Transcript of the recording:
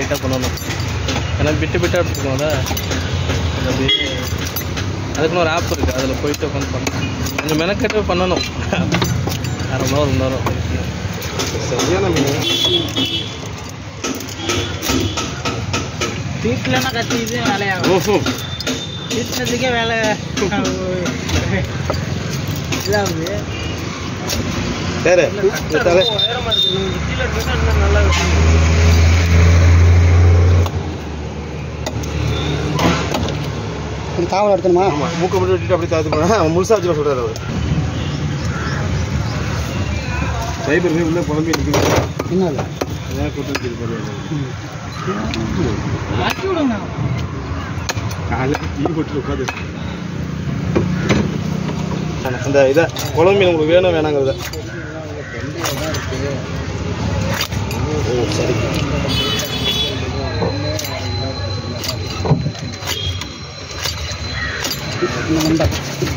லைட்டாக பண்ணணும் ஏன்னா பிட்டு பிட்டாக எடுத்துக்கோங்களா அது அப்படியே அதுக்குன்னு ஒரு ஆப் இருக்குது அதில் போயிட்டு உட்காந்து பண்ணணும் கொஞ்சம் மெனக்கெட்டு பண்ணணும் அரை மணி நேரம் ஒரு மணி நேரம் சரியான மீன் வீட்டிலன்னா கத்தி இது வேலையாகும் ம்ஹும். வீட்டினதுக்கே வேலை இதாகுது சரி இந்த தலை உயரமாக இருக்குது நீங்கள் கீழே இருந்தால் இன்னும் நல்லா இருக்கும் கொஞ்சம் தாவல் எடுக்கணுமா ஆமா மூக்கை மட்டும் விட்டுட்டு அப்படியே தாத்து போனா அவன் முழுசா வச்சு சொல்றாரு அவர் சைபர் மீன் உள்ள புலம்பி இருக்குது என்ன இல்லை அதான் கூட்டு வச்சிருப்பாரு வச்சு விடுங்க காலையில் டீ போட்டு உட்காந்து அந்த இதை குழம்பு மீன் உங்களுக்கு வேணும் வேணாங்கிறத ஓ சரி இந்த மண்டை